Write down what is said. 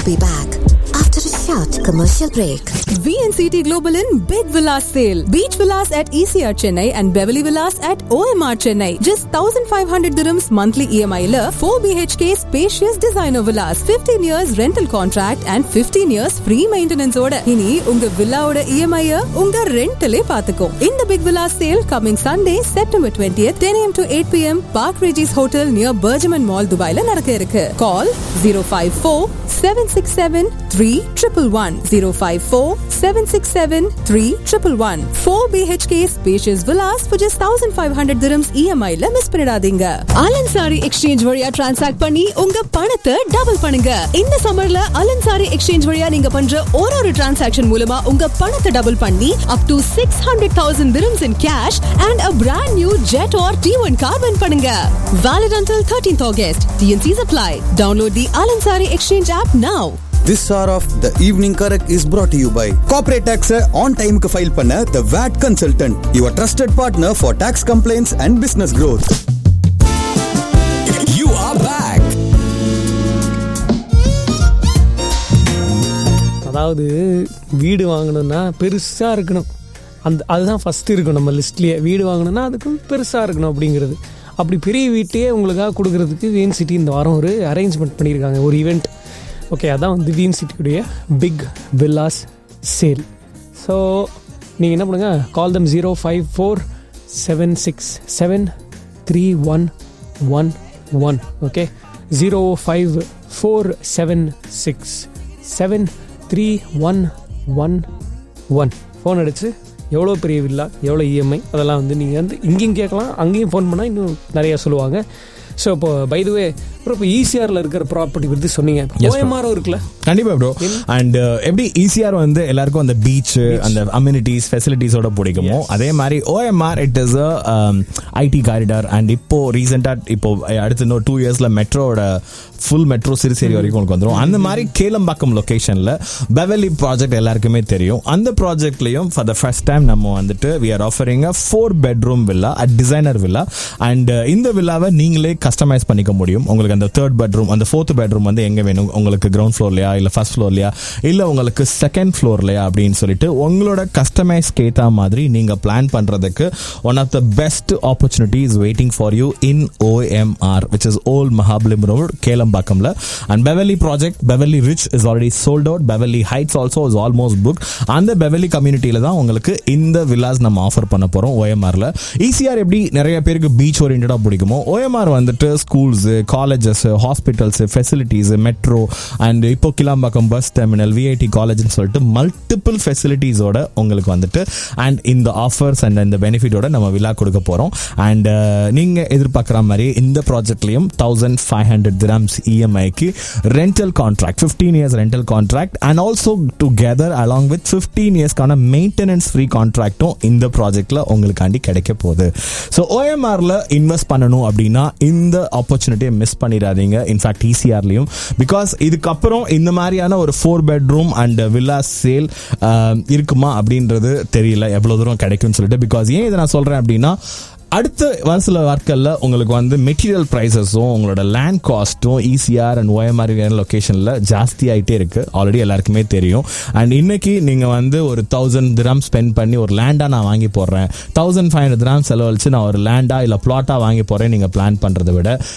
be back after a short commercial break. VNCT Global in Big Villas Sale. Beach Villas at ECR Chennai and Beverly Villas at OMR Chennai. Just 1500 dirhams monthly EMI la 4 BHK spacious designer villas. 15 years rental contract and 15 years free maintenance ஓட இனி உங்க வில்லாவோட EMI -அ உங்க ரெண்டலே பாத்துக்கும். இந்த Big Villas Sale coming Sunday September 20th 10 a.m. to 8 p.m. Park Regis Hotel near Bergman Mall துபாய்ல நடக்க இருக்கு. Call 054 767 3111 054 767 3111 4 BHK spacious villas for just 1500 dirhams EMI ல miss பண்ணிடாதீங்க Al Ansari exchange வழியா டிரான்சாக்ட் பண்ணி உங்க பணத்தை டபுள் பண்ணுங்க இந்த சம்மர்ல அலன்சாரி எக்ஸ்சேஞ்ச் வழியா நீங்க பண்ற ஒரு ஒரு டிரான்சாக்ஷன் மூலமா உங்க பணத்தை டபுள் பண்ணி up to six hundred thousand dirhams in cash and a brand new jet or T1 car win பண்ணுங்க valid until 13th August TNC's apply download the Alansari Exchange app now This hour of the evening correct is brought to you by corporate tax on time க்கு file பண்ண the VAT consultant your trusted partner for tax complaints and business growth You are back. அதாவது வீடு வாங்கணும்னா பெருசாக இருக்கணும் அந்த அதுதான் first இருக்கும் நம்ம லிஸ்ட்லேயே வீடு வாங்கணும்னா அதுக்கு பெருசாக இருக்கணும் அப்படிங்கிறது அப்படி பெரிய வீட்டையே உங்களுக்காக கொடுக்கறதுக்கு வீன் சிட்டி இந்த வாரம் ஒரு அரேஞ்ச்மெண்ட் பண்ணியிருக்காங்க ஒரு ஈவெண்ட் ஓகே அதான் வந்து வீன் சிட்டியுடைய பிக் வில்லாஸ் சேல் ஸோ நீங்கள் என்ன பண்ணுங்க கால் தம் zero five four seven six seven three one one one okay zero five four seven six seven three one one one phone அடிச்சு எவ்வளோ பெரிய வில்லா எவ்வளோ இஎம்ஐ அதெல்லாம் வந்து நீங்கள் வந்து இங்கேயும் கேட்கலாம் அங்கேயும் ஃபோன் பண்ணால் இன்னும் நிறையா சொல்லுவாங்க ஸோ இப்போ பைதுவே அப்புறம் இப்போ ஈசிஆரில் இருக்கிற ப்ராப்பர்ட்டி பற்றி சொன்னீங்க Yes, bro. ஓஎம்ஆர் இருக்குல்ல கண்டிப்பா ப்ரோ அண்ட் எப்படி ஈஸியார் வந்து எல்லாருக்கும் அந்த பீச் அந்த அம்யூனிட்டிஸ் ஃபெசிலிட்டிஸோட பிடிக்குமோ அதே மாதிரி OMR it is IT corridor and இப்போ ரீசெண்டா இப்போ அடுத்த இன்னும் டூ இயர்ஸ்ல மெட்ரோட ஃபுல் மெட்ரோ சிறுசேரி வரைக்கும் உங்களுக்கு வந்துடும் அந்த மாதிரி கேளம்பாக்கம் லொகேஷன்ல பெவலி ப்ராஜெக்ட் எல்லாருக்குமே தெரியும் அந்த ப்ராஜெக்ட்லயும் ஃபார் த ஃபர்ஸ்ட் டைம் நம்ம வந்துட்டு we are offering a four bedroom villa at designer villa and இந்த வில்லாவை நீங்களே கஸ்டமைஸ் பண்ணிக்க முடியும் உங்களுக்கு அந்த தேர்ட் பெட்ரூம் அந்த ஃபோர்த் பெட்ரூம் வந்து எங்க வேணும் உங்களுக்கு கிரவுண்ட் ஃப்ளோர்லையா இல்ல ஃபர்ஸ்ட் ஃப்ளோர்லையா இல்ல உங்களுக்கு செகண்ட் ஃப்ளோர்லையா அப்படின்னு சொல்லிட்டு உங்களோட கஸ்டமைஸ்க்கு ஏத்த மாதிரி நீங்க பிளான் பண்றதுக்கு one of the best opportunity is waiting for you in OMR which is old Mahabalipuram road கேலம்பாக்கம்ல அண்ட் பெவலி ப்ராஜெக்ட் பெவலி rich is already sold out பெவலி heights also is almost book அந்த பெவலி கம்யூனிட்டியில தான் உங்களுக்கு இந்த வில்லாஸ் நம்ம ஆஃபர் பண்ண போறோம் ஓஎம்ஆர்ல ஈசிஆர் எப்படி நிறைய பேருக்கு பீச் ஓரியன்டா பிடிக்குமோ ஓஎம்ஆர் வந்துட்டு schools colleges hospitals facilities metro and இப்போ கிளாம்பாக்கம் பஸ் டெர்மினல் விஐடி காலேஜ்னு சொல்லிட்டு மல்டிபிள் ஃபெசிலிட்டிஸோட உங்களுக்கு வந்துட்டு அண்ட் இந்த ஆஃபர்ஸ் அண்ட் இந்த பெனிஃபிட்டோட நம்ம விழா கொடுக்க போறோம் அண்ட் நீங்க எதிர்பார்க்குற மாதிரி இந்த ப்ராஜெக்ட்லயும் தௌசண்ட் ஃபைவ் ஹண்ட்ரட் கிராம்ஸ் இஎம்ஐக்கு rental contract fifteen years rental contract and also together along with fifteen இயர்ஸ்க்கான மெயின்டெனன்ஸ் ஃப்ரீ கான்ட்ராக்டும் இந்த ப்ராஜெக்ட்ல உங்களுக்காண்டி கிடைக்க போகுது ஸோ ஓஎம்ஆர்ல இன்வெஸ்ட் பண்ணணும் அப்படின்னா இந்த ஆப்பர்ச்சுனிட்டியை மிஸ் பண்ணிடாதீங்க இன்ஃபேக்ட் ஈசிஆர்லையும் பிகாஸ் இதுக்கப்புறம் இந்த மாதிரியான ஒரு four bedroom and villa sale இருக்குமா அப்படின்றது தெரியல எவ்வளவு தூரம் கிடைக்கும்னு சொல்லிட்டு பிகாஸ் ஏன் இதை நான் சொல்றேன் அப்படின்னா அடுத்த ஒரு சில நாட்களில் உங்களுக்கு வந்து மெட்டீரியல் ப்ரைஸஸும் உங்களோட லேண்ட் காஸ்ட்டும் ஈசிஆர் அண்ட் ஓஎம்ஆர் லொக்கேஷனில் ஜாஸ்தி ஆகிட்டே இருக்கு ஆல்ரெடி எல்லாருக்குமே தெரியும் அண்ட் இன்னைக்கு நீங்கள் வந்து ஒரு தௌசண்ட் திராம் ஸ்பெண்ட் பண்ணி ஒரு லேண்டாக நான் வாங்கி போடுறேன் தௌசண்ட் ஃபைவ் ஹண்ட்ரட் திராம் செலவழிச்சு நான் ஒரு லேண்டாக இல்லை பிளாட்டாக வாங்கி போகிறேன் நீங்கள் பிளான் பண்ணுறதை விட